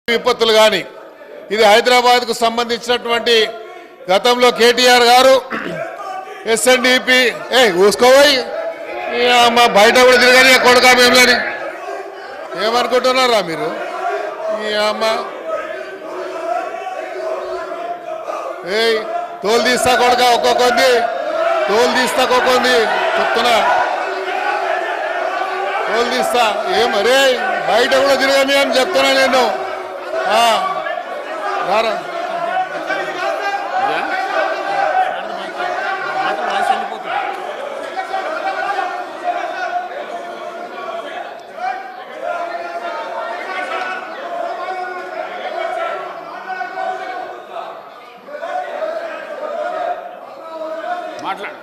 విపత్తులు కానీ ఇది హైదరాబాద్కు సంబంధించినటువంటి గతంలో కేటీఆర్ గారు ఎస్ఎన్డిపి ఏ ఊసుకోపోయి మా బయట కూడా తిరగని కొడుకా మేములని ఏమనుకుంటున్నారా మీరు ఈ అమ్మ ఏయ్ తోలు తీస్తా కొడుక ఒక్కొక్కంది తోలు తీస్తా ఒక్కొక్కంది చెప్తున్నా తోలు తీస్తా ఏం అరే బయట కూడా తిరగని అని చెప్తున్నా నేను ఆ, రారా మాట్లాడు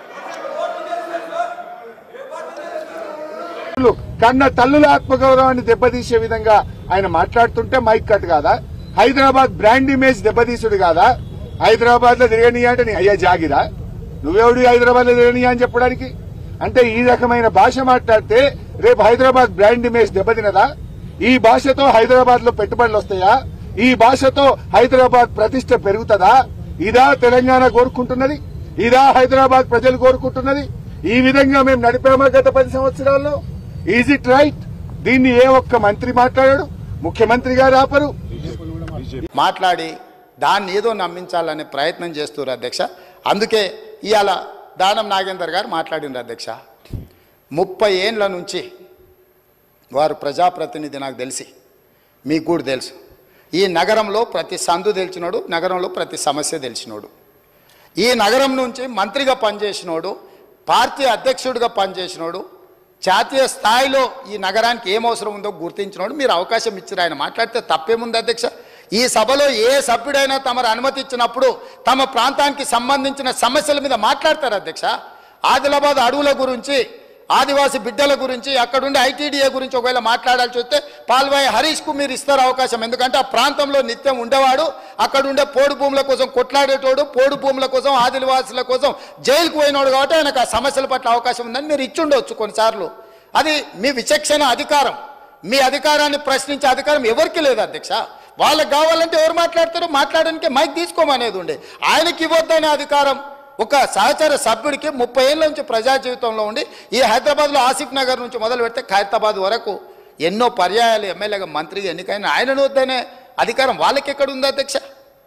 తల్లులు, కన్న తల్లుల ఆత్మగౌరవాన్ని దెబ్బతీసే విధంగా ఆయన మాట్లాడుతుంటే మైక్ కట్ కాదా హైదరాబాద్ బ్రాండ్ ఇమేజ్ దెబ్బతీసుడు కాదా హైదరాబాద్ లో తిరగనీయ అంటే నీ అయ్యా జాగిరా నువ్వెవడు హైదరాబాద్ లో తిరగనీయ అని చెప్పడానికి అంటే ఈ రకమైన భాష మాట్లాడితే రేపు హైదరాబాద్ బ్రాండ్ ఇమేజ్ దెబ్బతినదా ఈ భాషతో హైదరాబాద్ లో పెట్టుబడులు వస్తాయా ఈ భాషతో హైదరాబాద్ ప్రతిష్ట పెరుగుతుందా ఇదా తెలంగాణ కోరుకుంటున్నది ఇదా హైదరాబాద్ ప్రజలు కోరుకుంటున్నది ఈ విధంగా మేము నడిపామా గత పది సంవత్సరాల్లో ఈజ్ ఇట్ రైట్ దీన్ని ఏ ఒక్క మంత్రి మాట్లాడాడు ముఖ్యమంత్రి గారు ఆపరు మాట్లాడి దాన్ని ఏదో నమ్మించాలనే ప్రయత్నం చేస్తున్నారు అధ్యక్ష అందుకే ఇవాళ దానం నాగేందర్ గారు మాట్లాడినారు అధ్యక్ష ముప్పై ఏండ్ల నుంచి వారు ప్రజాప్రతినిధి నాకు తెలిసి మీకు కూడా తెలుసు ఈ నగరంలో ప్రతి సందు తెలిసినోడు నగరంలో ప్రతి సమస్య తెలిసినోడు ఈ నగరం నుంచి మంత్రిగా పనిచేసినోడు పార్టీ అధ్యక్షుడిగా పనిచేసినోడు జాతీయ స్థాయిలో ఈ నగరానికి ఏం అవసరం ఉందో గుర్తించినోడు మీరు అవకాశం ఇచ్చారు ఆయన మాట్లాడితే తప్పేముంది అధ్యక్ష ఈ సభలో ఏ సభ్యుడైనా తమరు అనుమతి ఇచ్చినప్పుడు తమ ప్రాంతానికి సంబంధించిన సమస్యల మీద మాట్లాడతారు అధ్యక్ష ఆదిలాబాద్ అడవుల గురించి ఆదివాసి బిడ్డల గురించి అక్కడుండే ఐటీడీఏ గురించి ఒకవేళ మాట్లాడాల్సి వస్తే పాల్వాయి హరీష్కు మీరు ఇస్తారు అవకాశం ఎందుకంటే ఆ ప్రాంతంలో నిత్యం ఉండేవాడు అక్కడుండే పోడు భూముల కోసం కొట్లాడేటోడు పోడు భూముల కోసం ఆదివాసుల కోసం జైలుకు పోయినోడు కాబట్టి ఆయనకు ఆ సమస్యల పట్ల అవకాశం ఉందని మీరు ఇచ్చుండొచ్చు కొన్నిసార్లు అది మీ విచక్షణ అధికారం మీ అధికారాన్ని ప్రశ్నించే అధికారం ఎవరికి లేదు అధ్యక్ష వాళ్ళకి కావాలంటే ఎవరు మాట్లాడతారో మాట్లాడడానికి మైక్ తీసుకోమనేది ఉండే ఆయనకి ఇవ్వద్దనే అధికారం ఒక సహచర సభ్యుడికి ముప్పై ఏళ్ళ నుంచి ప్రజా జీవితంలో ఉండి ఈ హైదరాబాద్లో ఆసిఫ్ నగర్ నుంచి మొదలు పెడితే ఖైరతాబాద్ వరకు ఎన్నో పర్యాయాలు ఎమ్మెల్యేగా మంత్రిగా ఎన్నికైన ఆయనను వద్దనే అధికారం వాళ్ళకి ఎక్కడ ఉంది అధ్యక్ష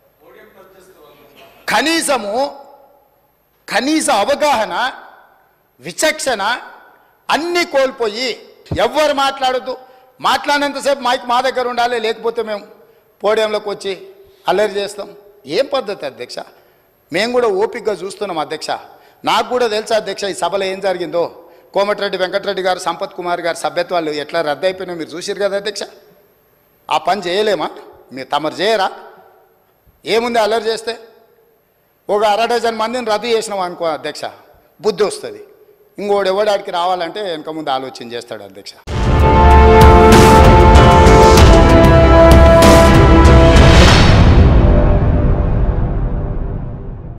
కనీసము కనీస అవగాహన విచక్షణ అన్నీ కోల్పోయి ఎవ్వరు మాట్లాడద్దు మాట్లాడినంతసేపు మైక్ మా దగ్గర ఉండాలి లేకపోతే మేము పోడియంలోకి వచ్చి అల్లరి చేస్తాం ఏం పద్ధతి అధ్యక్ష మేము కూడా ఓపికగా చూస్తున్నాం అధ్యక్ష నాకు కూడా తెలుసా అధ్యక్ష ఈ సభలో ఏం జరిగిందో కోమటిరెడ్డి వెంకటరెడ్డి గారు సంపత్ కుమార్ గారు సభ్యత్వాలు ఎట్లా రద్దయిపోయినాయో మీరు చూసిరు కదా అధ్యక్ష ఆ పని చేయలేమా మీరు తమరు చేయరా ఏముంది అల్లరి చేస్తే ఒక అర డజన్ మందిని రద్దు చేసినాం అనుకో అధ్యక్ష బుద్ధి వస్తుంది ఇంకోడు ఎవడాడికి రావాలంటే వెనక ముందు ఆలోచన చేస్తాడు అధ్యక్ష